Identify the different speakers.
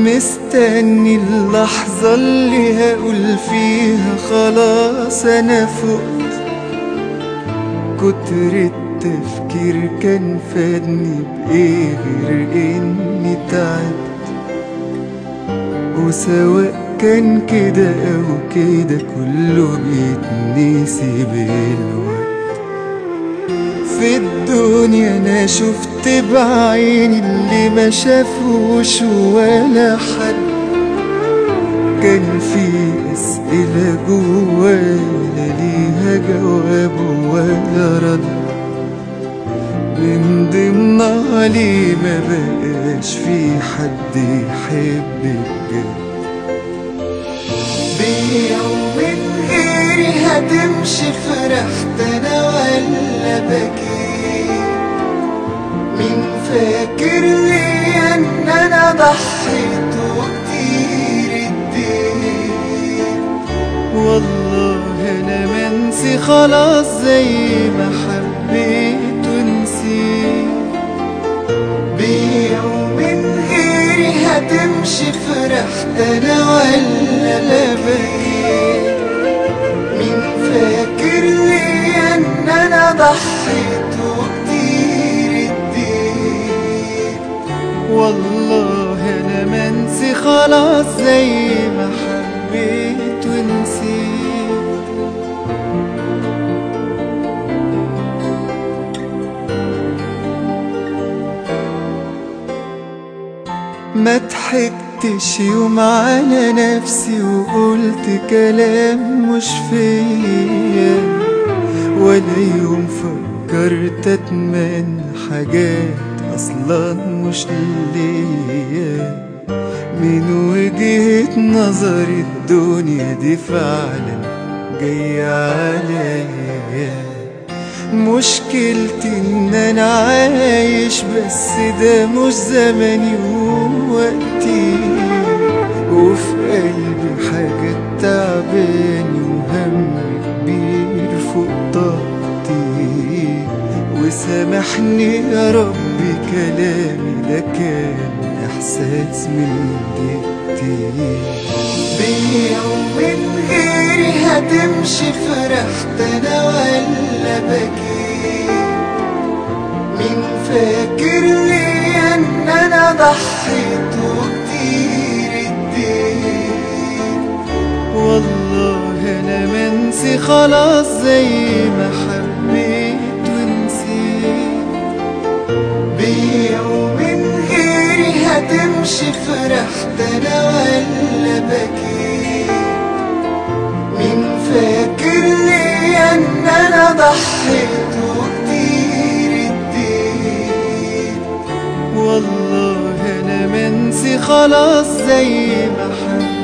Speaker 1: مستني اللحظة اللي هقول فيها خلاص أنا فقت كتر التفكير كان فادني بإيه غير إني تعبت وسواء كان كده أو كده كله بيتنسي بالوقت في الدنيا انا شفت بعيني اللي ما شافوش ولا حد كان في اسئلة جوايا لا ليها جواب ولا رد من ضمنها ليه ما بقاش في حد يحب بجد بيوم من غيري هتمشي فرحت انا ولا بكيت مين فاكر لي ان انا ضحيت وكتير اديت والله انا منسي خلاص زي ما حبيت ونسيت بيوم من غيري هتمشي فرحت انا ولا بكيت مين فاكر لي ان انا ضحيت وكتير اديت والله انا منسي خلاص زي ما حبيت ونسيت ما ضحكتش يوم على نفسي وقلت كلام مش فيا ولا يوم فكرت اتمنى حاجات اصلا مش ليا من وجهة نظري الدنيا دي فعلا جاية عليا مشكلتي ان انا عايش بس ده مش زمني ووقتي وفي قلبي حاجة تعباني وهم كبير فوق طاقتي وسامحني يا ربي كلامي ده كان احساس من جدتي بيوم من غيري هتمشي فرحت انا ولا بكيت مين فاكر لي ان انا ضحيت وكتير اديت والله انا منسي خلاص زي ما حبيت ونسيت بيوم من غيري هتمشي فرحت انا ولا بكيت مين فاكر لي ان انا ضحيت وكتير اديت والله انا منسي خلاص زي ما حبيت